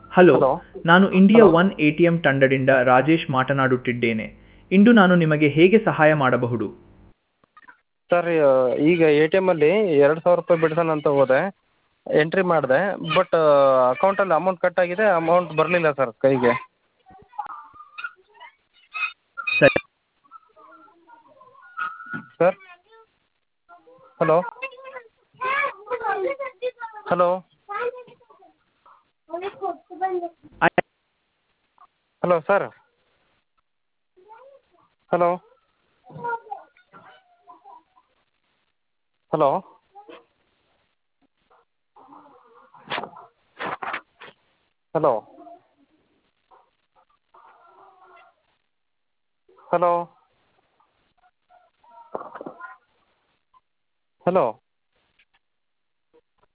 Hello Hello. ನಾನು India Hello. One A T M ತಂಡದಿಂದ ರಾಜೇಶ್ ಮಾತನಾಡುತ್ತಿದ್ದೇನೆ ಇಂದು ನಾನು ನಿಮಗೆ ಹೇಗೆ ಸಹಾಯ ಮಾಡಬಹುದು ಸರ್ ಈಗ ಎ ಟಿ ಎಮ್ಮಲ್ಲಿ ಎರಡು ಸಾವಿರ ರೂಪಾಯಿ ಬಿಡ್ಸೋಣ ಅಂತ ಹೋದೆ ಎಂಟ್ರಿ ಮಾಡಿದೆ ಬಟ್ ಅಕೌಂಟಲ್ಲಿ ಅಮೌಂಟ್ ಕಟ್ ಆಗಿದೆ ಅಮೌಂಟ್ ಬರಲಿಲ್ಲ ಸರ್ ಕೈಗೆ ಸರಿ ಸರ್ ಹಲೋ ಹಲೋ ಆಯ್- hello sir hello hello hello hello hello